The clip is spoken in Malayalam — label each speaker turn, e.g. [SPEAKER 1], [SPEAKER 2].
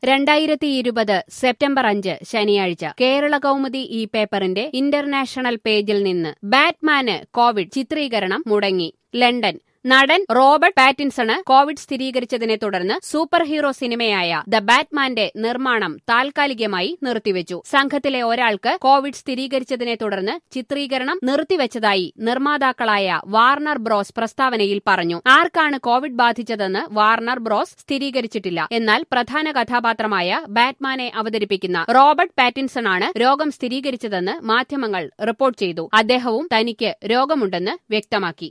[SPEAKER 1] രണ്ടായിരത്തി ഇരുപത് സെപ്റ്റംബർ അഞ്ച് ശനിയാഴ്ച കേരള കൗമുദി ഈ പേപ്പറിന്റെ ഇന്റർനാഷണൽ പേജിൽ നിന്ന് ബാറ്റ്മാന് കോവിഡ് ചിത്രീകരണം മുടങ്ങി ലണ്ടൻ നടൻ റോബർട്ട് പാറ്റിൻസണ് കോവിഡ് സ്ഥിരീകരിച്ചതിനെ തുടർന്ന് സൂപ്പർ ഹീറോ സിനിമയായ ദ ബാറ്റ്മാന്റെ നിർമ്മാണം താൽക്കാലികമായി നിർത്തിവെച്ചു സംഘത്തിലെ ഒരാൾക്ക് കോവിഡ് സ്ഥിരീകരിച്ചതിനെ തുടർന്ന് ചിത്രീകരണം നിർത്തിവെച്ചതായി നിർമ്മാതാക്കളായ വാർണർ ബ്രോസ് പ്രസ്താവനയിൽ പറഞ്ഞു ആർക്കാണ് കോവിഡ് ബാധിച്ചതെന്ന് വാർണർ ബ്രോസ് സ്ഥിരീകരിച്ചിട്ടില്ല എന്നാൽ പ്രധാന കഥാപാത്രമായ ബാറ്റ്മാനെ അവതരിപ്പിക്കുന്ന റോബർട്ട് പാറ്റിൻസണാണ് രോഗം സ്ഥിരീകരിച്ചതെന്ന് മാധ്യമങ്ങൾ റിപ്പോർട്ട് ചെയ്തു അദ്ദേഹവും തനിക്ക് രോഗമുണ്ടെന്ന് വ്യക്തമാക്കി